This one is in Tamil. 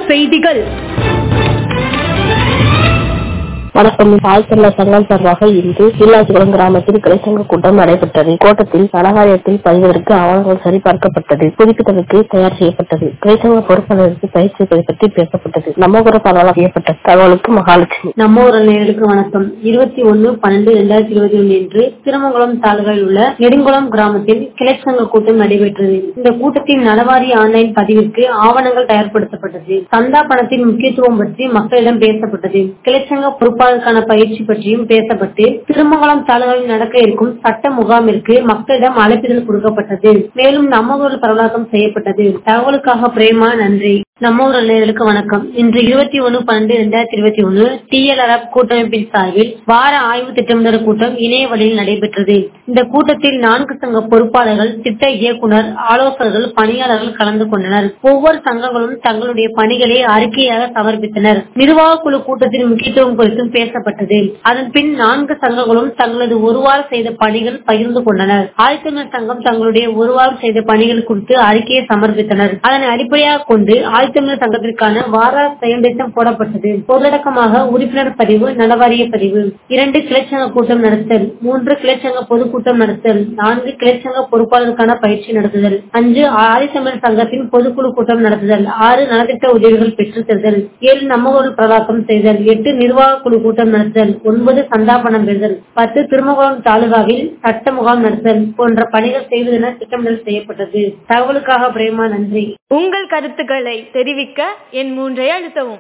செய்திகள் வணக்கம் பால்சல்ல சங்கம் சார்பாக இன்று கீழாச்சிகுளம் கிராமத்தில் கிளைச்சங்க கூட்டம் நடைபெற்றது கூட்டத்தில் நலவாரியத்தில் பதிவதற்கு ஆவணங்கள் சரிபார்க்கப்பட்டது புதுப்பித்தலுக்கு தயார் செய்யப்பட்டது கிளைச்சங்க பொறுப்பாளருக்கு பயிற்சி பற்றி பேசப்பட்டது நம்மகுர பரவலாக செய்யப்பட்டது தகவலுக்கு மகாலட்சுமி நம்ம ஊர் நேயர்களுக்கு வணக்கம் இருபத்தி ஒன்னு பன்னெண்டு இரண்டாயிரத்தி இருபத்தி ஒன்று இன்று திருமங்கலம் தாலுகாவில் உள்ள நெடுங்குளம் கிராமத்தில் கிளைச்சங்க கூட்டம் நடைபெற்றது இந்த கூட்டத்தில் நலவாரிய ஆன்லைன் பதிவிற்கு ஆவணங்கள் தயார்படுத்தப்பட்டது சந்தா பணத்தின் முக்கியத்துவம் பற்றி மக்களிடம் பேசப்பட்டது கிளைச்சங்க பொறுப்பாளருக்கான பயிற்சி பற்றியும் பேசப்பட்டு திருமங்கலம் தாலுகாவில் நடக்க இருக்கும் சட்ட முகாமிற்கு மக்களிடம் அழைப்பிதழ் கொடுக்கப்பட்டது மேலும் நம்ம ஊரில் பரவலாக்கம் செய்யப்பட்டது தகவலுக்காக பிரேமா நன்றி நம்ம ஊர் நேயர்களுக்கு வணக்கம் இன்று இருபத்தி ஒன்னு பன்னெண்டு இரண்டாயிரத்தி இருபத்தி ஒன்னு டிஎல்ஆர்எஃப் கூட்டமைப்பின் சார்பில் வார ஆய்வு திட்டமிடல் கூட்டம் இணைய வழியில் நடைபெற்றது இந்த கூட்டத்தில் நான்கு சங்க பொறுப்பாளர்கள் திட்ட இயக்குனர் ஆலோசகர்கள் பணியாளர்கள் கலந்து கொண்டனர் ஒவ்வொரு சங்கங்களும் தங்களுடைய பணிகளை அறிக்கையாக சமர்ப்பித்தனர் நிர்வாக குழு கூட்டத்தின் முக்கியத்துவம் குறித்தும் பேசப்பட்டது அதன் பின் நான்கு சங்கங்களும் தங்களது ஒரு வாரம் செய்த பணிகள் பகிர்ந்து கொண்டனர் ஆழ்த்தமிழர் சங்கம் தங்களுடைய ஒரு வாரம் செய்த பணிகள் குறித்து அறிக்கையை சமர்ப்பித்தனர் அதனை அடிப்படையாக கொண்டு ஆழ்த்தமிழர் சங்கத்திற்கான வார செயல்திட்டம் போடப்பட்டது பொருளடக்கமாக உறுப்பினர் பதிவு நலவாரிய பதிவு இரண்டு கிளைச்சங்க கூட்டம் நடத்தல் மூன்று கிளைச்சங்க பொதுக்கூட்டம் நடத்தல் நான்கு கிளைச்சங்க பொறுப்பாளருக்கான பயிற்சி நடத்துதல் அஞ்சு ஆதித்தமிழர் சங்கத்தின் பொதுக்குழு கூட்டம் நடத்துதல் ஆறு நலத்திட்ட உதவிகள் பெற்றுத் தருதல் ஏழு நம்ம ஊரில் பிரவாக்கம் செய்தல் எட்டு நிர்வாக குழு கூட்டம் நடத்துதல் ஒன்பது சந்தாபனம் பெறுதல் பத்து திருமகுளம் தாலுகாவில் சட்ட முகாம் நடத்தல் போன்ற பணிகள் செய்வதென திட்டமிடல் செய்யப்பட்டது தகவலுக்காக பிரேமா நன்றி உங்கள் கருத்துக்களை தெரிவிக்க என் மூன்றை அழுத்தவும்